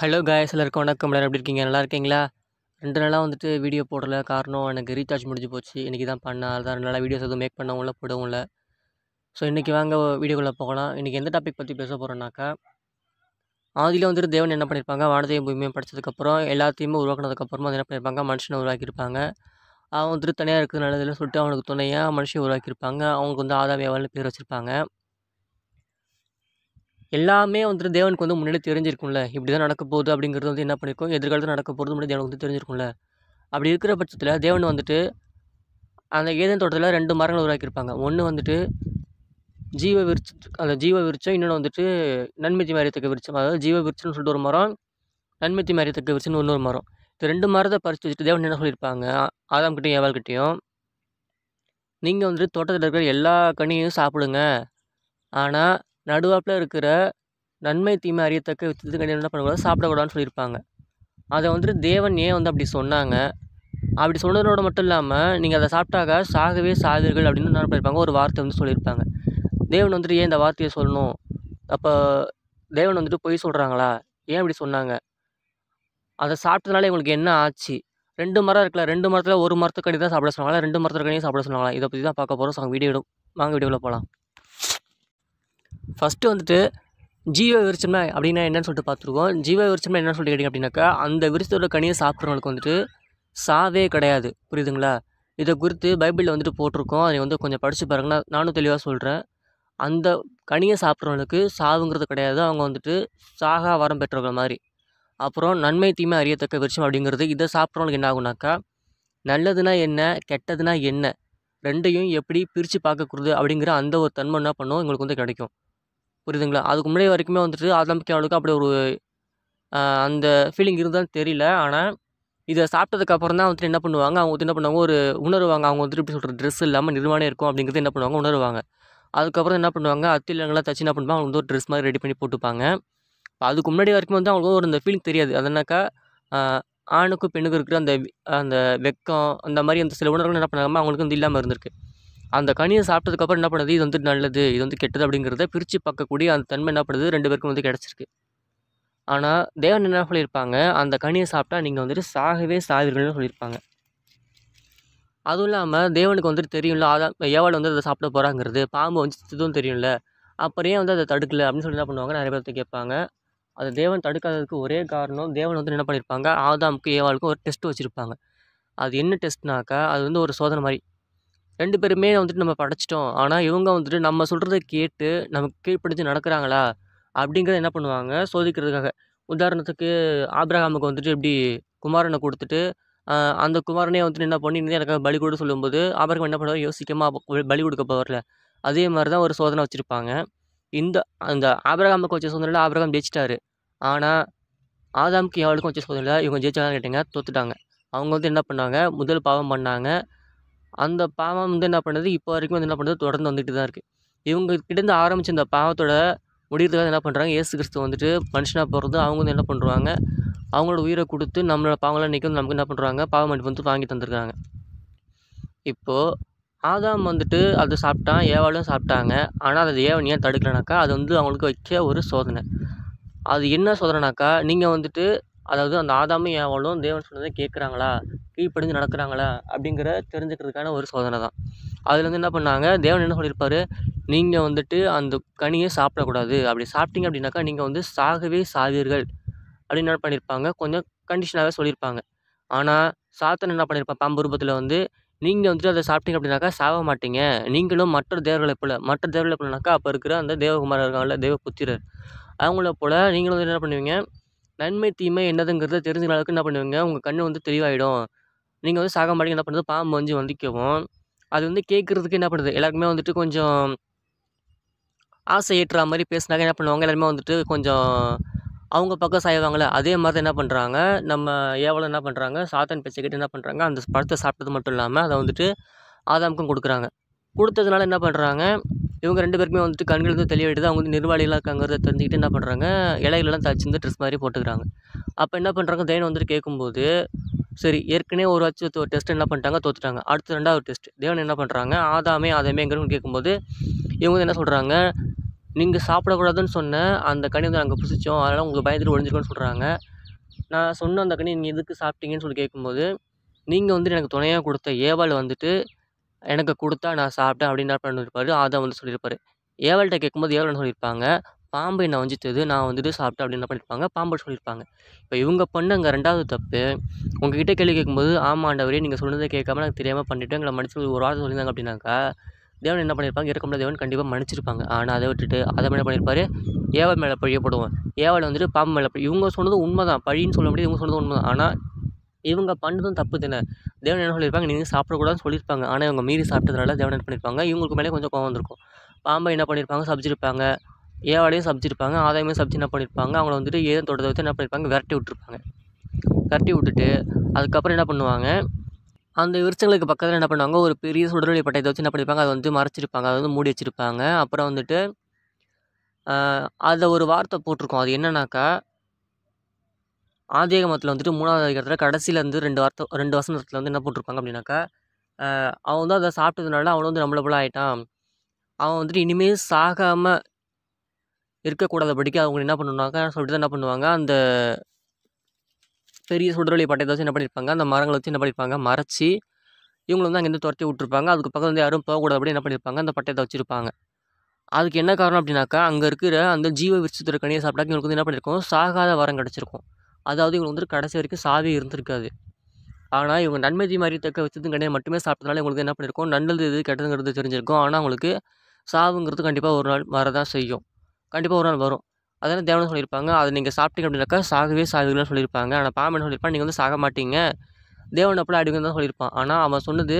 hello guys எல்லாருக்கும் வணக்கம் எல்லாரும் எப்படி இருக்கீங்க நல்லா இருக்கீங்களா ரெண்டு நாளாக வந்துட்டு வீடியோ போடல காரணம் எனக்கு ரீசார்ஜ் முடிஞ்சு போச்சு இன்றைக்கி தான் பண்ணேன் அதுதான் ரெண்டு நாளாக வீடியோஸ் எதுவும் மேக் பண்ணவும் இல்லை போடவும் இல்லை ஸோ இன்றைக்கி வாங்க வீடியோக்குள்ளே போகலாம் இன்றைக்கி எந்த டாபிக் பற்றி பேச போகிறோன்னாக்கா ஆதியில் வந்துட்டு தேவன் என்ன பண்ணியிருப்பாங்க வானத்தையும் பூமியும் படித்ததுக்கப்புறம் எல்லாத்தையுமே உருவாக்குனதுக்கப்புறமா அது என்ன பண்ணியிருப்பாங்க மனுஷனை உருவாக்கியிருப்பாங்க அவன் வந்துட்டு தனியாக இருக்குது நல்லதுன்னு சொல்லிட்டு அவனுக்கு துணையாக மனுஷன் உருவாக்கியிருப்பாங்க அவங்களுக்கு வந்து ஆதாம் ஏவாள்னு பேர் வச்சுருப்பாங்க எல்லாமே வந்துட்டு தேவனுக்கு வந்து முன்னாடி தெரிஞ்சிருக்கும்ல இப்படி தான் நடக்க போகுது அப்படிங்கிறது வந்து என்ன பண்ணியிருக்கும் எதிர்காலத்தில் நடக்க போகிறது முன்னாடி தேவனுக்கு வந்து தெரிஞ்சிருக்கும்ல அப்படி இருக்கிற பட்சத்தில் தேவன் வந்துட்டு அந்த ஏதேன் தோட்டத்தில் ரெண்டு மரங்கள் உருவாக்கியிருப்பாங்க ஒன்று வந்துட்டு ஜீவ விருட்ச அந்த ஜீவ விருட்சம் இன்னொன்று வந்துட்டு நன்மைத்தி மரியத்தக்க விருட்சம் அதாவது ஜீவ விருட்சம்னு சொல்லிட்டு ஒரு மரம் நன்மைத்தி மரியத்தக்க விருட்சம்னு இன்னொரு மரம் இந்த ரெண்டு மரத்தை பறித்து வச்சுட்டு தேவன் என்ன சொல்லியிருப்பாங்க ஆதாம் கிட்டையும் ஏவாள்கிட்டையும் நீங்கள் வந்துட்டு தோட்டத்தில் இருக்கிற எல்லா கனியும் சாப்பிடுங்க ஆனால் நடுவாப்பில் இருக்கிற நன்மை தீமை அறியத்தக்க வித்தது கண்டிப்பாக என்ன பண்ணக்கூடாது சாப்பிடக்கூடாதுன்னு சொல்லியிருப்பாங்க அதை வந்துட்டு தேவன் ஏன் வந்து அப்படி சொன்னாங்க அப்படி சொன்னதோட மட்டும் இல்லாமல் நீங்கள் அதை சாப்பிட்டாக்க சாகவே சாவீர்கள் அப்படின்னு என்ன பண்ணியிருப்பாங்க ஒரு வார்த்தை வந்து சொல்லியிருப்பாங்க தேவன் வந்துட்டு ஏன் இந்த வார்த்தையை சொல்லணும் அப்போ தேவன் வந்துட்டு பொய் சொல்கிறாங்களா ஏன் அப்படி சொன்னாங்க அதை சாப்பிட்டதுனால இவங்களுக்கு என்ன ஆச்சு ரெண்டு மரம் இருக்குல்ல ரெண்டு மரத்தில் ஒரு மரத்துக்கடி தான் சாப்பிட சொன்னாங்களா ரெண்டு மரத்துக்கடியும் சாப்பிட சொன்னாங்களா இதை பற்றி தான் பார்க்க போகிறோம் ஸோ வீடியோ வாங்க வீடியோவில் போகலாம் ஃபஸ்ட்டு வந்துட்டு ஜீவ விருட்சம்னா அப்படின்னா என்னன்னு சொல்லிட்டு பார்த்துருக்கோம் ஜீவ விருட்சம்னா என்னன்னு சொல்லிட்டு கேட்டிங்க அப்படின்னாக்கா அந்த விருட்சத்தோட கனியை சாப்பிட்றவங்களுக்கு வந்துட்டு சாவே கிடையாது புரியுதுங்களா இதை குறித்து பைபிளில் வந்துட்டு போட்டிருக்கோம் அதை வந்து கொஞ்சம் படித்து பாருங்கன்னா நானும் தெளிவாக சொல்கிறேன் அந்த கனியை சாப்பிட்றவங்களுக்கு சாவுங்கிறது கிடையாது அவங்க வந்துட்டு சாகா வரம் பெற்றவங்க மாதிரி அப்புறம் நன்மை தீமை அறியத்தக்க விருட்சம் அப்படிங்கிறது இதை சாப்பிட்றவங்களுக்கு என்ன ஆகுனாக்கா நல்லதுனா என்ன கெட்டதுனா என்ன ரெண்டையும் எப்படி பிரித்து பார்க்கக்கூடாது அப்படிங்கிற அந்த ஒரு தன்மை என்ன பண்ணும் எங்களுக்கு வந்து கிடைக்கும் புரியுதுங்களா அதுக்கு முன்னாடி வரைக்குமே வந்துட்டு ஆதம்பிக்க அவளுக்கு அப்படி ஒரு அந்த ஃபீலிங் இருந்தான்னு தெரியல ஆனால் இதை சாப்பிட்டதுக்கு அப்புறம் தான் வந்துட்டு என்ன பண்ணுவாங்க அவங்க வந்து என்ன பண்ணுவாங்க ஒரு உணர்வாங்க அவங்க வந்துட்டு இப்படி சொல்கிற ட்ரெஸ் இல்லாமல் நிர்வாணம் இருக்கும் அப்படிங்கிறது என்ன பண்ணுவாங்க உணர்வாங்க அதுக்கப்புறம் என்ன பண்ணுவாங்க அத்திலங்களாம் தச்சு என்ன பண்ணுவாங்க அவங்க வந்து ஒரு ட்ரெஸ் மாதிரி ரெடி பண்ணி போட்டுப்பாங்க இப்போ அதுக்கு முன்னாடி வரைக்கும் வந்து அவங்களுக்கு ஒரு இந்த ஃபீலிங் தெரியாது அதனாக்கா ஆணுக்கும் பெண்ணுக்கும் இருக்கிற அந்த அந்த வெக்கம் அந்த மாதிரி அந்த சில உணர்வுகள் என்ன பண்ணாமல் அவங்களுக்கு வந்து இல்லாமல் இருந்திருக்கு அந்த கனியை சாப்பிட்டதுக்கப்புறம் என்ன பண்ணுது இது வந்து நல்லது இது வந்து கெட்டது அப்படிங்கிறத பிரித்து பார்க்கக்கூடிய அந்த தன்மை என்ன பண்ணுது ரெண்டு பேருக்கும் வந்து கிடச்சிருக்கு ஆனால் தேவன் என்ன சொல்லியிருப்பாங்க அந்த கனியை சாப்பிட்டா நீங்கள் வந்துட்டு சாகவே சாவீர்கள்னு சொல்லியிருப்பாங்க அதுவும் இல்லாமல் தேவனுக்கு வந்துட்டு தெரியும்ல அதான் ஏவாள் வந்து அதை சாப்பிட போகிறாங்கிறது பாம்பு வந்து தெரியும்ல அப்புறம் ஏன் வந்து அதை தடுக்கல அப்படின்னு சொல்லி என்ன பண்ணுவாங்க நிறைய பேர்த்து கேட்பாங்க அது தேவன் தடுக்காததுக்கு ஒரே காரணம் தேவன் வந்து என்ன பண்ணியிருப்பாங்க ஆதாமுக்கு ஏவாளுக்கும் ஒரு டெஸ்ட் வச்சுருப்பாங்க அது என்ன டெஸ்ட்னாக்கா அது வந்து ஒரு சோதனை மாதிரி ரெண்டு பேருமே வந்துட்டு நம்ம படைச்சிட்டோம் ஆனால் இவங்க வந்துட்டு நம்ம சொல்கிறத கேட்டு நமக்கு கீழ்ப்பிடிச்சு நடக்கிறாங்களா அப்படிங்கிறத என்ன பண்ணுவாங்க சோதிக்கிறதுக்காக உதாரணத்துக்கு ஆப்ரஹாமுக்கு வந்துட்டு எப்படி குமாரனை கொடுத்துட்டு அந்த குமாரனே வந்துட்டு என்ன பண்ணி இன்னும் எனக்கு பலி கொடு சொல்லும்போது ஆபரகம் என்ன பண்ணுவார் யோசிக்காமல் பலி கொடுக்க போகிறல அதே மாதிரி தான் ஒரு சோதனை வச்சுருப்பாங்க இந்த அந்த ஆபரகாமுக்கு வச்ச சோதனையில் ஆபரகம் ஜெயிச்சிட்டாரு ஆனால் ஆதாமுக்கு எவளுக்கும் வச்ச சோதனையில் இவங்க ஜெயிச்சாங்கன்னு கேட்டிங்க தோத்துட்டாங்க அவங்க வந்து என்ன பண்ணாங்க முதல் பாவம் பண்ணாங்க அந்த பாவம் வந்து என்ன பண்ணுது இப்போ வரைக்கும் வந்து என்ன பண்ணுறது தொடர்ந்து வந்துட்டு தான் இருக்குது இவங்க கிட்டேருந்து ஆரம்பித்த இந்த பாவத்தோட முடிகிறதுக்காக என்ன பண்ணுறாங்க ஏசு கிறிஸ்து வந்துட்டு மனுஷனாக போகிறது அவங்க வந்து என்ன பண்ணுறாங்க அவங்களோட உயிரை கொடுத்து நம்மளோட பாவங்களாம் நிற்கும் நமக்கு என்ன பண்ணுறாங்க பாவ மன்னிப்பு வந்து வாங்கி தந்துருக்காங்க இப்போது ஆதாம் வந்துட்டு அதை சாப்பிட்டான் ஏவாளும் சாப்பிட்டாங்க ஆனால் அது ஏவன் ஏன் தடுக்கலைனாக்கா அது வந்து அவங்களுக்கு வைக்க ஒரு சோதனை அது என்ன சோதனைனாக்கா நீங்கள் வந்துட்டு அதாவது அந்த ஆதாமும் ஏவாளும் தேவன் சொன்னதை கேட்குறாங்களா கீழ்ப்படிஞ்சு நடக்கிறாங்களா அப்படிங்கிற தெரிஞ்சுக்கிறதுக்கான ஒரு சோதனை தான் அதில் வந்து என்ன பண்ணாங்க தேவன் என்ன சொல்லியிருப்பாரு நீங்கள் வந்துட்டு அந்த கனியை சாப்பிடக்கூடாது அப்படி சாப்பிட்டீங்க அப்படின்னாக்கா நீங்கள் வந்து சாகவே சாவீர்கள் அப்படின்னு என்ன பண்ணியிருப்பாங்க கொஞ்சம் கண்டிஷனாகவே சொல்லியிருப்பாங்க ஆனால் சாத்தன் என்ன பண்ணியிருப்பான் பாம்பு ரூபத்தில் வந்து நீங்கள் வந்துட்டு அதை சாப்பிட்டீங்க அப்படின்னாக்கா சாக மாட்டீங்க நீங்களும் மற்ற தேவர்களை போல் மற்ற தேவர்களை போலனாக்கா அப்போ இருக்கிற அந்த தேவகுமாரர் இருக்காங்கல்ல தேவபுத்திரர் அவங்கள போல் நீங்களும் வந்து என்ன பண்ணுவீங்க நன்மை தீமை என்னதுங்கிறத தெரிஞ்சுக்கிற அளவுக்கு என்ன பண்ணுவீங்க உங்கள் கண்ணு வந்து தெளிவாயிடும் நீங்கள் வந்து சாக மாட்டீங்க என்ன பண்ணுறது பாம்பு வந்து வந்திக்கவும் அது வந்து கேட்குறதுக்கு என்ன பண்ணுது எல்லாருக்குமே வந்துட்டு கொஞ்சம் ஆசை ஏற்றுற மாதிரி பேசினாக்க என்ன பண்ணுவாங்க எல்லாருமே வந்துட்டு கொஞ்சம் அவங்க பக்கம் சாய்வாங்களே அதே மாதிரி தான் என்ன பண்ணுறாங்க நம்ம ஏவலம் என்ன பண்ணுறாங்க சாத்தன் பேச்சை கேட்டு என்ன பண்ணுறாங்க அந்த பழத்தை சாப்பிட்டது மட்டும் இல்லாமல் அதை வந்துட்டு ஆதாமுக்கும் கொடுக்குறாங்க கொடுத்ததுனால என்ன பண்ணுறாங்க இவங்க ரெண்டு பேருக்குமே வந்துட்டு கண்கள் வந்து தெளிவாயிடுது அவங்க வந்து நிர்வாளிகளாக இருக்காங்கிறத தெரிஞ்சுக்கிட்டு என்ன பண்ணுறாங்க இலைகளெல்லாம் தச்சு வந்து ட்ரெஸ் மாதிரி போட்டுக்கிறாங்க அப்போ என்ன பண்ணுறாங்க தேவன் வந்துட்டு கேட்கும்போது சரி ஏற்கனவே ஒரு வச்சு ஒரு டெஸ்ட் என்ன பண்ணிட்டாங்க தோத்துட்டாங்க அடுத்து ரெண்டாவது டெஸ்ட் தேவன் என்ன பண்ணுறாங்க ஆதாமே ஆதாமேங்கிறவங்க கேட்கும்போது இவங்க வந்து என்ன சொல்கிறாங்க நீங்கள் சாப்பிடக்கூடாதுன்னு சொன்ன அந்த கனி வந்து நாங்கள் புசித்தோம் அதனால் உங்களுக்கு பயந்துட்டு ஒழிஞ்சிருக்கோன்னு சொல்கிறாங்க நான் சொன்ன அந்த கனி நீங்கள் எதுக்கு சாப்பிட்டீங்கன்னு சொல்லி கேட்கும்போது நீங்கள் வந்துட்டு எனக்கு துணையாக கொடுத்த ஏவாள் வந்துட்டு எனக்கு கொடுத்தா நான் சாப்பிட்டேன் அப்படின்னு என்ன பண்ணியிருப்பாரு ஆதாம் வந்து சொல்லியிருப்பாரு ஏவாள்கிட்ட கேட்கும்போது ஏவாள் என்ன சொல்லியிருப்பாங்க பாம்பு என்னை வஞ்சித்தது நான் வந்துட்டு சாப்பிட்டேன் அப்படின்னு என்ன பண்ணியிருப்பாங்க பாம்பு சொல்லியிருப்பாங்க இப்போ இவங்க பண்ண அங்கே ரெண்டாவது தப்பு உங்ககிட்ட கேள்வி கேட்கும்போது ஆமா ஆண்டவரே நீங்கள் சொன்னதை கேட்காம எனக்கு தெரியாமல் பண்ணிவிட்டு எங்களை மன்னிச்சு ஒரு வார்த்தை சொல்லியிருந்தாங்க அப்படின்னாக்கா தேவன் என்ன பண்ணியிருப்பாங்க இறக்கமுள்ள தேவன் கண்டிப்பாக மன்னிச்சிருப்பாங்க ஆனால் அதை விட்டுட்டு அதை என்ன பண்ணியிருப்பாரு ஏவல் மேலே பழிய போடுவோம் ஏவல் வந்துட்டு பாம்பு மேலே பழி இவங்க சொன்னது உண்மை தான் பழின்னு சொல்ல முடியாது இவங்க சொன்னது உண்மை தான் ஆனால் இவங்க பண்ணதும் தப்பு தானே தேவன் என்ன சொல்லியிருப்பாங்க நீங்கள் சாப்பிடக்கூடாதுன்னு சொல்லியிருப்பாங்க ஆனால் இவங்க மீறி சாப்பிட்டதுனால தேவன் என்ன பண்ணியிருப்பாங்க இவங்களுக்கு மேலே கொஞ்சம் கோவம் வந்திருக்கும் பாம்பை என்ன பண்ணியிருப்பாங்க சபிச்சிருப்பாங்க ஏவாளையும் சபிச்சிருப்பாங்க ஆதாயமே சபிச்சு என்ன பண்ணியிருப்பாங்க அவங்கள வந்துட்டு ஏதன் தோட்டத்தை வச்சு என்ன பண்ணியிருப்பாங்க விரட்டி விட்டுருப்பாங்க விரட்டி விட்டுட்டு அதுக்கப்புறம் என்ன பண்ணுவாங்க அந்த விருச்சங்களுக்கு பக்கத்தில் என்ன பண்ணுவாங்க ஒரு பெரிய சுடரொளி பட்டயத்தை வச்சு என்ன பண்ணியிருப்பாங்க அதை வந்து மறைச்சிருப்பாங்க அதை வந்து மூடி வச்சுருப்பாங்க அப்புறம் வந்துட்டு அதில் ஒரு வார்த்தை போட்டிருக்கோம் அது என்னன்னாக்கா ஆதியாகமத்தில் வந்துட்டு மூணாவது அதிகாரத்தில் கடைசியில் இருந்து ரெண்டு வார்த்தை ரெண்டு வசனத்தில் வந்து என்ன போட்டிருப்பாங்க அப்படின்னாக்கா ஆஹ் அவன் வந்து அதை சாப்பிட்டதுனால அவன் வந்து நம்மளை போல ஆயிட்டான் அவன் வந்துட்டு இனிமேல் சாகாமல் இருக்கக்கூடாதபடிக்கு அவங்க என்ன பண்ணுனாக்கா சொல்லிட்டு தான் என்ன பண்ணுவாங்க அந்த பெரிய சுடரொளி பட்டயத்தை வச்சு என்ன பண்ணியிருப்பாங்க அந்த மரங்களை வச்சு என்ன பண்ணியிருப்பாங்க மறைச்சி இவங்களை வந்து அங்கேருந்து துரத்தி விட்ருப்பாங்க அதுக்கு பக்கத்துல வந்து யாரும் போகக்கூடாதபடி என்ன பண்ணியிருப்பாங்க அந்த பட்டயத்தை வச்சுருப்பாங்க அதுக்கு என்ன காரணம் அப்படின்னாக்கா அங்கே இருக்கிற அந்த ஜீவ விருட்சத்தோட கனியை சாப்பிட்டா இவங்களுக்கு வந்து என்ன பண்ணியிருக்கும் சாகாத வரம் கிடச்சிருக்கும் அதாவது இவங்களுக்கு வந்துட்டு கடைசி வரைக்கும் சாவே இருந்திருக்காது ஆனால் இவங்க நன்மை தீமாரி தக்க வச்சது கனியை மட்டுமே சாப்பிட்டதுனால இவங்களுக்கு என்ன பண்ணியிருக்கும் நல்லது எது கெட்டதுங்கிறது தெரிஞ்சிருக்கும் ஆனால் அவங்களுக்கு சாவுங்கிறது கண்டிப்பாக ஒரு நாள் வரதான் செய்யும் கண்டிப்பாக ஒரு நாள் வரும் அதனால் தேவனை சொல்லியிருப்பாங்க அதை நீங்கள் சாப்பிட்டீங்க அப்படின்னாக்கா சாகவே சாகுங்கன்னு சொல்லியிருப்பாங்க ஆனால் பாம்பு என்ன சொல்லியிருப்பான் நீங்கள் வந்து சாக மாட்டீங்க தேவன் அப்படி அடிங்கன்னு தான் சொல்லியிருப்பான் ஆனால் அவன் சொன்னது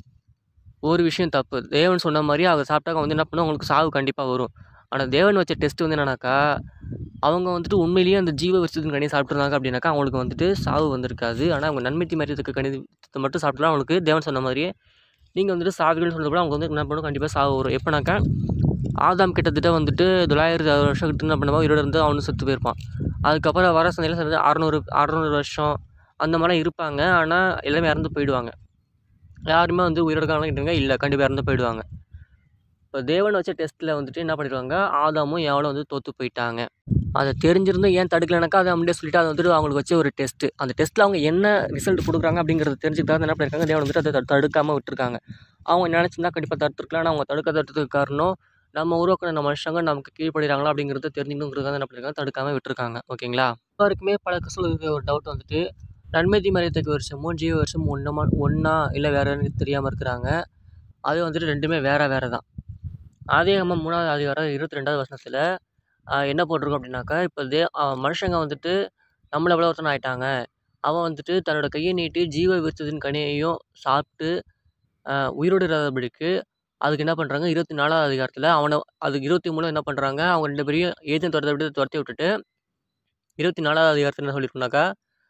ஒரு விஷயம் தப்பு தேவன் சொன்ன மாதிரி அதை சாப்பிட்டாக்க வந்து என்ன பண்ணும் உங்களுக்கு சாவு கண்டிப்பாக வரும் ஆனால் தேவன் வச்ச டெஸ்ட் வந்து என்னன்னாக்கா அவங்க வந்துட்டு உண்மையிலேயே அந்த ஜீவ விருச்சத்தின் கனியை சாப்பிட்ருந்தாங்க அப்படின்னாக்கா அவங்களுக்கு வந்துட்டு சாவு வந்திருக்காது ஆனால் அவங்க நன்மைத்தி மாதிரி இருக்க கணிதத்தை மட்டும் சாப்பிட்டா அவங்களுக்கு தேவன் சொன்ன மாதிரியே நீங்கள் வந்துட்டு சாவிகள்னு சொல்றது கூட அவங்க வந்து என்ன பண்ணும் கண்டிப்பாக சாவு வரும் எப்போனாக்கா ஆதாம் கிட்டத்தட்ட வந்துட்டு தொள்ளாயிரத்தி அறுபது வருஷம் கிட்ட என்ன பண்ணுவாங்க உயிரோட இருந்து அவனு செத்து போயிருப்பான் அதுக்கப்புறம் வர சந்தையில் சேர்ந்து அறநூறு அறநூறு வருஷம் அந்த மாதிரிலாம் இருப்பாங்க ஆனால் எல்லாமே இறந்து போயிடுவாங்க யாருமே வந்து உயிரோட காலங்கிட்டாங்க இல்லை கண்டிப்பாக இறந்து போயிடுவாங்க இப்போ தேவன் வச்ச டெஸ்ட்டில் வந்துட்டு என்ன பண்ணிடுவாங்க ஆதாமும் எவளும் வந்து தோற்று போயிட்டாங்க அதை தெரிஞ்சிருந்தும் ஏன் தடுக்கலைனாக்கா அதை அப்படியே சொல்லிட்டு அதை வந்துட்டு அவங்களுக்கு வச்ச ஒரு டெஸ்ட்டு அந்த டெஸ்ட்டில் அவங்க என்ன ரிசல்ட் கொடுக்குறாங்க அப்படிங்கிறது தெரிஞ்சுக்கிட்டா என்ன பண்ணியிருக்காங்க தேவன் வந்துட்டு அதை தடு- தடுக்காம விட்டுருக்காங்க அவங்க நினச்சிருந்தா கண்டிப்பாக தடுத்துருக்கலாம் ஆனால் அவங்க தடுக்க தடுத்ததுக்கு காரணம் நம்ம உருவாக்கின நம்ம மனுஷங்க நமக்கு கீழ்ப்படுறாங்களா அப்படிங்கிறத தெரிஞ்சுக்கணுங்கிறத என்ன பண்ணியிருக்காங்க தடுக்காம விட்டுருக்காங்க ஓகேங்களா எல்லாருக்குமே பல கிறிஸ்துவ ஒரு டவுட் வந்துட்டு நன்மை தீமரியத்துக்கு வருஷமும் ஜீவ வருஷம் ஒன்றுமா ஒன்றா இல்லை வேறன்னு தெரியாமல் இருக்கிறாங்க அது வந்துட்டு ரெண்டுமே வேற வேற தான் ஆதியாகம மூணாவது அதிகாரம் இருபத்தி ரெண்டாவது வசனத்தில் என்ன போட்டிருக்கோம் அப்படின்னாக்கா இப்போ தே அஹ் மனுஷங்க வந்துட்டு நம்மளை விட ஒருத்தன் ஆயிட்டாங்க அவன் வந்துட்டு தன்னோட கையை நீட்டி ஜீவ விருத்தத்தின் கனியையும் சாப்பிட்டு அஹ் உயிரோடு இராதபடிக்கு அதுக்கு என்ன பண்ணுறாங்க இருபத்தி நாலாவது அதிகாரத்தில் அவனை அதுக்கு இருபத்தி மூணு என்ன பண்ணுறாங்க அவங்க ரெண்டு பேரையும் ஏதேன் துரத்தை விட்டு துரத்தி விட்டுட்டு இருபத்தி நாலாவது அதிகாரத்தில் என்ன சொல்லியிருக்கோம்னாக்கா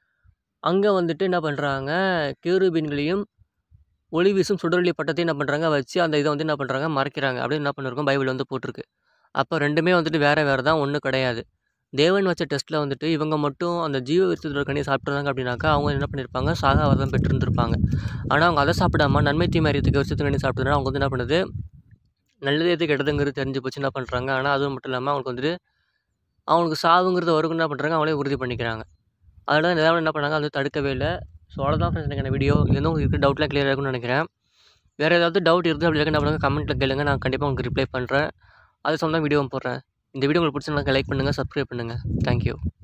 அங்கே வந்துட்டு என்ன பண்ணுறாங்க கேருபீன்களையும் ஒளி வீசும் சுடரொளி பட்டத்தையும் என்ன பண்ணுறாங்க வச்சு அந்த இதை வந்து என்ன பண்ணுறாங்க மறைக்கிறாங்க அப்படின்னு என்ன பண்ணிருக்கோம் பைபிள் வந்து போட்டிருக்கு அப்போ ரெண்டுமே வந்துட்டு வேறு வேறு தான் ஒன்றும் கிடையாது தேவன் வச்ச டெஸ்ட்டில் வந்துட்டு இவங்க மட்டும் அந்த ஜீவ விருத்தத்தோட கனியை சாப்பிட்றாங்க அப்படின்னாக்கா அவங்க என்ன பண்ணியிருப்பாங்க சாக வரதான் பெற்றிருந்திருப்பாங்க ஆனால் அவங்க அதை சாப்பிடாம நன்மை தீமை அறியத்துக்கு விருத்தத்து கனி சாப்பிட்டதுனால அவங்க வந்து என்ன பண்ணுது நல்லது எது கெட்டதுங்கிறது தெரிஞ்சு போச்சு என்ன பண்ணுறாங்க ஆனால் அது மட்டும் இல்லாமல் அவங்களுக்கு வந்துட்டு அவங்களுக்கு சாவுங்கிறது வரைக்கும் என்ன பண்ணுறாங்க அவங்களே உறுதி பண்ணிக்கிறாங்க அதனால தேவன் என்ன பண்ணாங்க அது தடுக்கவே இல்லை ஸோ அவ்வளோதான் ஃப்ரெண்ட்ஸ் எனக்கு வீடியோ இதுலேருந்து உங்களுக்கு இருக்க டவுட்லாம் கிளியர் இருக்கும்னு நினைக்கிறேன் வேறு ஏதாவது டவுட் இருக்குது அப்படி என்ன பண்ணுங்கள் கமெண்ட்டில் கேளுங்க நான் கண்டிப்பாக உங்களுக்கு ரிப்ளை பண்ணுறேன் அது சொன்னால் வீடியோவும் போடுறேன் இந்த வீடியோ உங்களுக்கு பிடிச்சிருந்தா லைக் பண்ணுங்கள் சப்ஸ்கிரைப் பண்ணுங்கள் தேங்க்யூ